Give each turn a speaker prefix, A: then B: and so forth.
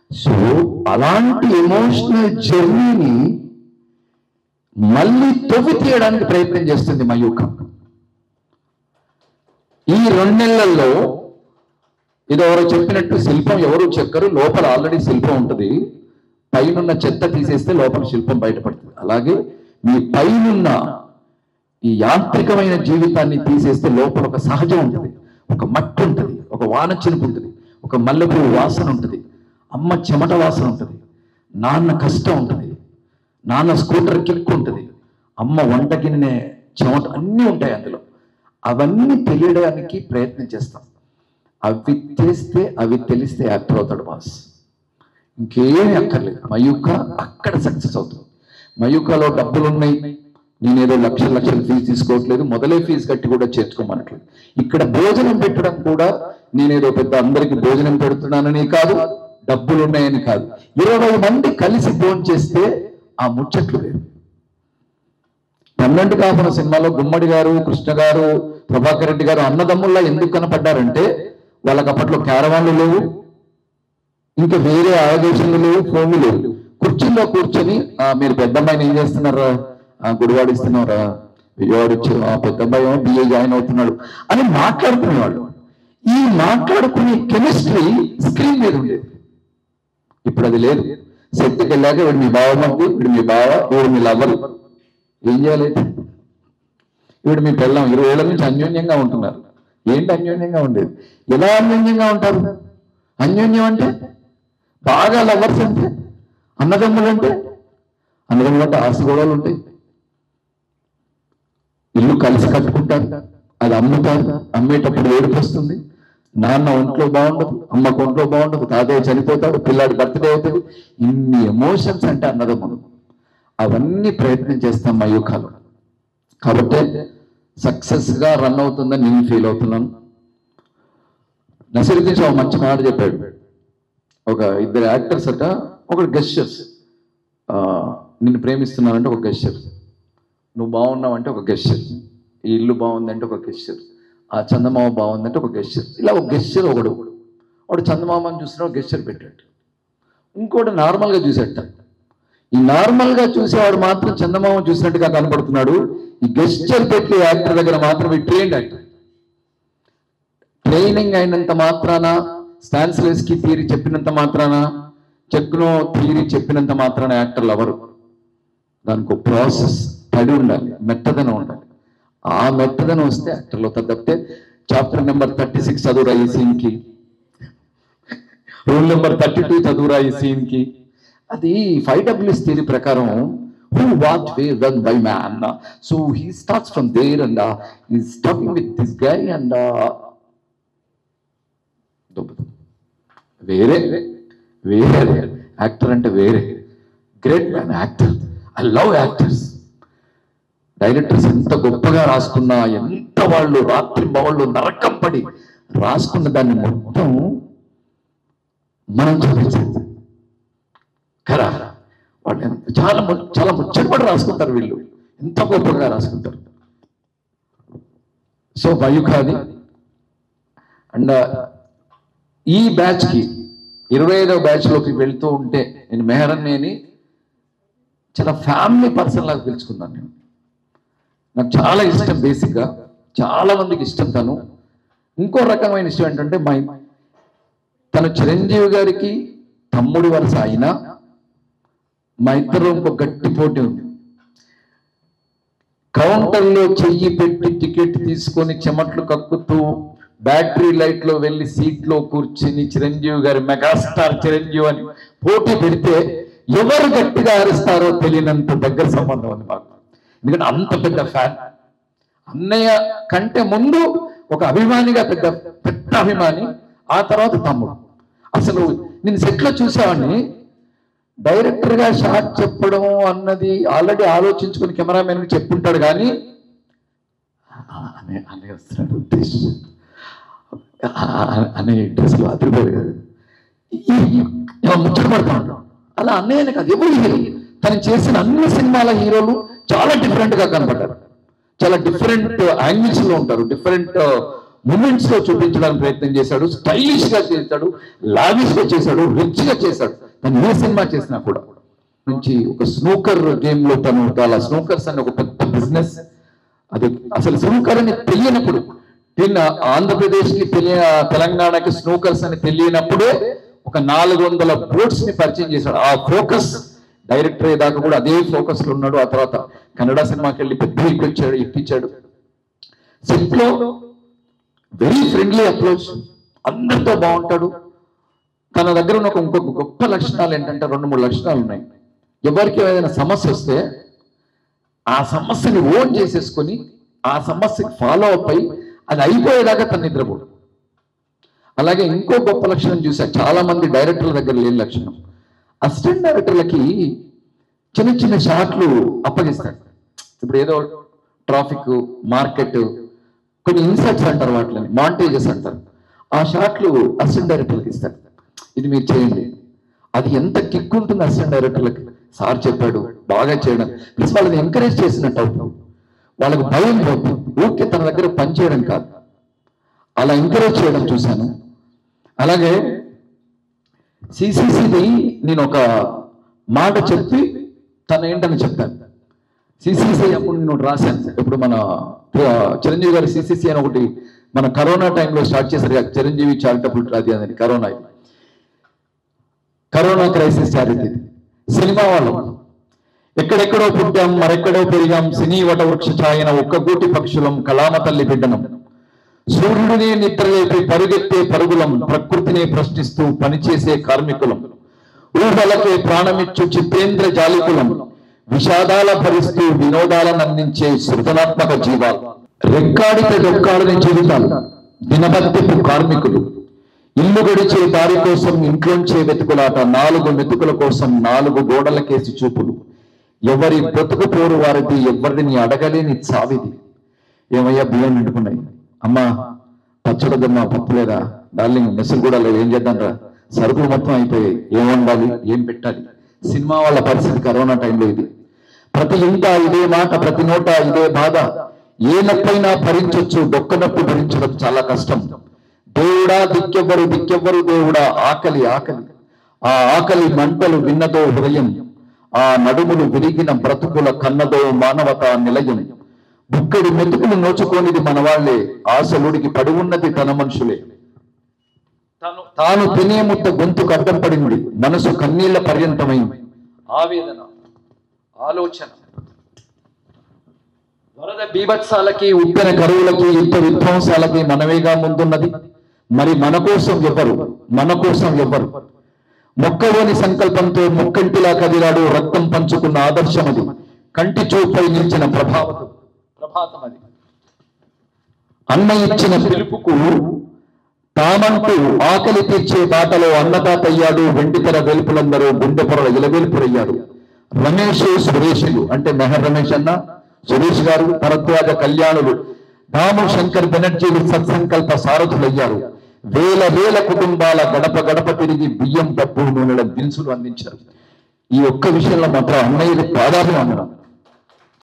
A: So అలాంటి emotional జర్నీని మళ్ళీ తవ్వి తీయడానికి ప్రయత్నం చేస్తుంది మయూక ఈ రెండు నెలల్లో ఇది ఎవరో చెప్పినట్టు శిల్పం ఎవరు చెక్కరు లోపల ఆల్రెడీ శిల్పం ఉంటుంది పైనున్న చెత్త తీసేస్తే లోపల శిల్పం బయటపడుతుంది అలాగే మీ పైనున్న ఈ యాంత్రికమైన జీవితాన్ని తీసేస్తే లోపల ఒక సహజం ఉంటుంది ఒక మట్టి ఉంటుంది ఒక వాన చినుకు ఉంటుంది ఒక మల్లెపూలు వాసన ఉంటుంది అమ్మ చెమట వాసన ఉంటుంది నాన్న కష్టం ఉంటుంది నాన్న స్కూటర్ కిక్ ఉంటుంది అమ్మ వంట గిన్నె చెమట అన్నీ ఉంటాయి అందులో అవన్నీ తెలియడానికి ప్రయత్నం చేస్తాం అవి చేస్తే అవి తెలిస్తే యాక్టర్ అవుతాడు బాస్ ఇంకేమీ అక్కర్లేదు మయూక అక్కడ సక్సెస్ అవుతుంది మయూకలో డబ్బులు ఉన్నాయి నేనేదో లక్షల లక్షల ఫీజు తీసుకోవట్లేదు మొదలే ఫీజు కట్టి కూడా చేర్చుకోమనట్లేదు ఇక్కడ భోజనం పెట్టడం కూడా నేనేదో పెద్ద అందరికి భోజనం పెడుతున్నానని కాదు డబ్బులు ఉన్నాయని కాదు ఇరవై మంది కలిసి భోజనం చేస్తే ఆ ముచ్చట్లు లేవు పన్నెండు కాపున సినిమాలో గుమ్మడి గారు కృష్ణ గారు ప్రభాకర్ రెడ్డి గారు అన్నదమ్ముల్లా ఎందుకు కనపడ్డారంటే వాళ్ళకి అప్పట్లో క్యారవాన్లు లేవు ఇంకా వేరే ఆవేశంలు లేవు ఫోన్లు లేవు కుర్చీలో కూర్చొని "ఆ, మీరు పెద్దమ్మాయిని ఏం చేస్తున్నారా ఆ, గుడివాడిస్తున్నారా విజయవాడ వచ్చి "ఆ, పెద్దమ్మాయి ఏమో బిఏ జాయిన్ అవుతున్నాడు అని మాట్లాడుకునేవాళ్ళు ఈ మాట్లాడుకునే కెమిస్ట్రీ స్క్రీన్ మీద ఉండేది ఇప్పుడు అది లేదు సెట్కి వెళ్ళాక వీడు మీ బావ మంది వీడు మీ బావ వీడు మీ లవ్వరు ఏం చేయాలి వీడు మీ పెళ్ళం ఇరవై ఏళ్ళ నుంచి అన్యోన్యంగా ఉంటున్నారు ఏంటి అన్యోన్యంగా ఉండేది ఎలా అన్యోన్యంగా ఉంటారు అన్యోన్యం అంటే బాగా లవర్స్ అంటే అన్నదమ్ములు అంటే అన్నదమ్ములు అంటే ఆస్తి గొడవలు ఉంటాయి ఇల్లు కలిసి కట్టుకుంటారు అది అమ్ముతారు అమ్మేటప్పుడు ఏడుపు వస్తుంది నాన్న ఒంట్లో బాగుండదు అమ్మకు ఒంట్లో బాగుండదు తాతయ్య చనిపోతాడు పిల్లాడి బర్త్డే అవుతుంది ఇన్ని ఎమోషన్స్ అంటే అన్నదమ్ములు అవన్నీ ప్రయత్నం చేస్తాం మయూకాలు కాబట్టి సక్సెస్ గా రన్ అవుతుందని నేను ఫీల్ అవుతున్నాను నసరుద్దీన్ షా ఒక మంచి మాట చెప్పాడు ఒక ఇద్దరు యాక్టర్స్ అట ఒకడు గెస్టర్స్ నిన్ను ప్రేమిస్తున్నానంటే ఒక గెస్టర్ నువ్వు బాగున్నావంటే ఒక గెస్టర్ ఈ ఇల్లు బాగుందంటే ఒక గెస్టర్ ఆ చందమామ బాగుందంటే ఒక గెస్టర్ ఇలా ఒక గెస్టర్ ఒకడు వాడు చందమామని చూసిన ఒక గెస్టర్ పెట్టాడు ఇంకోటి నార్మల్గా చూసేట ఈ నార్మల్ గా చూసేవాడు మాత్రం చందమామ చూసినట్టుగా కనపడుతున్నాడు ఈ గెస్టర్ పెట్టే యాక్టర్ దగ్గర మాత్రం ఈ ట్రైన్ యాక్టర్ ట్రైనింగ్ అయినంత మాత్రాన స్టాన్స్లెస్ కి థియరీ చెప్పినంత మాత్రాన చెక్నో థియరీ చెప్పినంత మాత్రాన యాక్టర్లు ఎవరు దానికి ఒక ప్రాసెస్ పడి ఉండాలి మెత్తదనం ఉండాలి ఆ మెత్తదనం వస్తే యాక్టర్లు అవుతారు తప్పితే చాప్టర్ నెంబర్ థర్టీ సిక్స్ చదువురా ఈ సీన్ కి రూల్ నెంబర్ థర్టీ టూ చదువురా ఈ సీన్ కి అది ఫైవ్ డబ్ల్యూఎస్ థియరీ ప్రకారం who what way run by man so he starts from there and is talking with this guy and వేరే వేరే యాక్టర్ అంటే వేరే great man actor I love actors directors ఎంత గొప్పగా రాసుకున్నా ఎంత వాళ్ళు రాత్రి వాళ్ళు నరకం పడి రాసుకున్న దాన్ని మొత్తం మనం చూపించాలి కదా వాళ్ళు ఎంత చాలా ము- చాలా ముచ్చటపడి రాసుకుంటారు వీళ్ళు ఎంత గొప్పగా రాసుకుంటారు సో మయూఖాది అండ్ ఈ బ్యాచ్ కి ఇరవై ఐదవ బ్యాచ్ లోకి వెళ్తూ ఉంటే నేను మెహరన్నేని చాలా ఫ్యామిలీ పర్సన్ లాగా పిలుచుకున్నాను నేను నాకు చాలా ఇష్టం బేసిక్ గా చాలా మందికి ఇష్టం తను ఇంకో రకమైన ఇష్టం ఏంటంటే మా తను చిరంజీవి గారికి తమ్ముడి వరుస అయినా మా ఇద్దరు ఇంకో గట్టి పోటీ ఉంది కౌంటర్లో చెయ్యి పెట్టి టికెట్ తీసుకొని చెమట్లు కక్కుతూ బ్యాటరీ లైట్ లో వెళ్ళి సీట్ లో కూర్చుని చిరంజీవి గారి మెగాస్టార్ చిరంజీవి అని పోటీ పెడితే ఎవరు గట్టిగా అరుస్తారో తెలియనంత దగ్గర సంబంధం ఉంది మాకు ఎందుకంటే అంత పెద్ద ఫ్యాన్ అన్నయ్య కంటే ముందు ఒక అభిమానిగా పెద్ద పెద్ద అభిమాని ఆ తర్వాత తమ్ముడు అసలు నేను సెట్ లో చూసేవాడిని డైరెక్టర్ గా షాట్ చెప్పడం అన్నది ఆల్రెడీ ఆలోచించుకుని కెమెరామెన్ కి చెప్పుంటాడు కానీ "ఆ, అనే అనే వస్తున్నాడు ఉద్దేశం అనే డ్రెస్ లో అదిరిపోయాడు కదా ముచ్చట పడతాడు అలా అన్నయ్యనే కాదు ఎవరు హీరో తను చేసిన అన్ని సినిమాల హీరోలు చాలా డిఫరెంట్ గా కనపడ్డారు చాలా డిఫరెంట్ యాంగిల్స్ లో ఉంటారు డిఫరెంట్ మూమెంట్స్ లో చూపించడానికి ప్రయత్నం చేశాడు స్టైలిష్ గా చేశాడు లావిష్ గా చేశాడు రిచ్ గా చేశాడు తను ఏ సినిమా చేసినా కూడా నుంచి ఒక స్నూకర్ గేమ్ లో తను చాలా స్నూకర్స్ అని ఒక పెద్ద బిజినెస్ అది అసలు స్నూకర్ అని తెలియనప్పుడు నిన్న ఆంధ్రప్రదేశ్ కి తెలియ తెలంగాణకి స్నూకర్స్ అని తెలియనప్పుడే ఒక నాలుగు వందల బోట్స్ ని పరిచయం చేశాడు ఆ ఫోకస్ డైరెక్టర్ దాకా కూడా అదే ఫోకస్ లో ఉన్నాడు ఆ తర్వాత కన్నడ సినిమాకి వెళ్ళి పెద్ద హిట్ వచ్చాడు ఇప్పించాడు సెట్ లో వెరీ ఫ్రెండ్లీ అప్రోచ్ అందరితో బాగుంటాడు తన దగ్గర ఉన్న ఒక ఇంకొక గొప్ప లక్షణాలు ఏంటంటే రెండు మూడు లక్షణాలు ఉన్నాయి ఎవరికి ఏదైనా సమస్య వస్తే ఆ సమస్యని ఓన్ చేసేసుకొని ఆ సమస్యకి ఫాలో అప్ అయి అది అయిపోయేదాకా తను నిద్రపోడు అలాగే ఇంకో గొప్ప లక్షణం చూసా చాలా మంది డైరెక్టర్ల దగ్గర లేని లక్షణం అసిస్టెంట్ డైరెక్టర్లకి చిన్న చిన్న షాట్లు అప్పగిస్తాడు ఇప్పుడు ఏదో ట్రాఫిక్ మార్కెట్ కొన్ని ఇన్సర్ట్స్ అంటారు వాటిని మాంటేజెస్ అంటారు ఆ షాట్లు అసిస్టెంట్ డైరెక్టర్లకు ఇస్తాడు ఇది మీరు చేయండి అది ఎంత కిక్ ఉంటుంది అసిస్టెంట్ డైరెక్టర్లకి సార్ చెప్పాడు బాగా చేయడం ప్లస్ వాళ్ళని ఎంకరేజ్ చేసినట్టు అవుతుంది వాళ్ళకి భయం పోతుంది ఊరికే తన దగ్గర పని చేయడం కాదు అలా ఎంకరేజ్ చేయడం చూశాను అలాగే సిసిసిది నేను ఒక మాట చెప్పి తను ఏంటని చెప్పాను సిసిసి అప్పుడు నేను ఒకటి రాశాను ఇప్పుడు మన ఆ, చిరంజీవి గారి సిసిసి అని ఒకటి మన కరోనా టైంలో స్టార్ట్ చేశారు కదా, చిరంజీవి చారిటబుల్ ట్రాజీ అని కరోనా ఇది. కరోనా క్రైసిస్ చారిటీ ఇది. సినిమా వాళ్ళం ఎక్కడెక్కడో పుట్టాం మరెక్కడో పెరిగాం సినీ వట వృక్ష ఛాయన ఒక్కగూటి పక్షులం కళామ తల్లి బిడ్డనం సూర్యుడినే నిద్రలేపి పరుగెత్తే పరుగులం ప్రకృతినే ప్రశ్నిస్తూ పనిచేసే కార్మికులం ఊహలకే ప్రాణమిచ్చు చిత్రేంద్ర జాలికులం విషాదాల భరిస్తూ వినోదాలను అందించే సృజనాత్మక జీవాలు రెక్కాడిత డొక్కాడని జీవితాలు దినబద్దెపు కార్మికులు ఇల్లు గడిచే దారి కోసం ఇంట్లోంచే వెతుకులాట నాలుగు మెతుకుల కోసం నాలుగు గోడలకేసి చూపులు ఎవరి బ్రతుకు పోరు వారిది ఎవరిని అడగలేని చావిది ఏమయ్యా బియ్యం నిండుకున్నాయి అమ్మా పచ్చడదమ్మా పప్పు లేదా డార్లింగ్ మెస్సులు కూడా లేదు ఏం చేద్దాం రా సరుకులు మొత్తం అయిపోయాయి ఏం వండాలి ఏం పెట్టాలి సినిమా వాళ్ళ పరిస్థితి కరోనా టైంలో ఇది ప్రతి ఇంట ఇదే మాట ప్రతి నోట ఇదే బాధ ఏ నొప్పైనా భరించొచ్చు డొక్క నొప్పి భరించడం చాలా కష్టం దేవుడా దిక్కెవ్వరు దిక్కెవ్వరు దేవుడా ఆకలి ఆకలి ఆ ఆకలి మంటలు విన్నదో హృదయం ఆ నడుములు విరిగిన బ్రతుకుల కన్నదో మానవత నిలయం బుక్కడి మెతుకులు నోచుకోనిది మన వాళ్ళే ఆశలుడికి పడి ఉన్నది తన మనుషులే తాను తాను తినే ముద్ద గొంతుకు అడ్డం పడింది మనసు కన్నీళ్ల పర్యంతమైంది ఆవేదన ఆలోచన వరద బీభత్సాలకి ఉప్పెన కరువులకి యుద్ధ విధ్వంసాలకి మనమేగా ముందున్నది మరి మన కోసం ఎవరు మన కోసం ఎవరు మొక్కవోని సంకల్పంతో ముక్కంటిలా కదిలాడు రక్తం పంచుకున్న ఆదర్శం అది కంటి చూపై నిలిచిన ప్రభావం ప్రభాతం అది అన్న ఇచ్చిన పిలుపుకు తామంటూ ఆకలి తీర్చే బాటలో అన్నదాతయ్యాడు వెండితెర వెలుపులందరూ గుండె పొరల ఇలవేల్పురయ్యారు రమేష్ సురేషులు అంటే మెహర్ రమేష్ అన్న సురేష్ గారు భరద్వాజ కళ్యాణులు దాము శంకర్ బెనర్జీలు సత్సంకల్ప సారథులయ్యారు వేల వేల కుటుంబాల గడప గడప తిరిగి బియ్యం పప్పు నూనెల దినుసులు అందించారు ఈ ఒక్క విషయంలో మాత్రం అన్నయ్యది ప్రాధాన్యం అన్నారు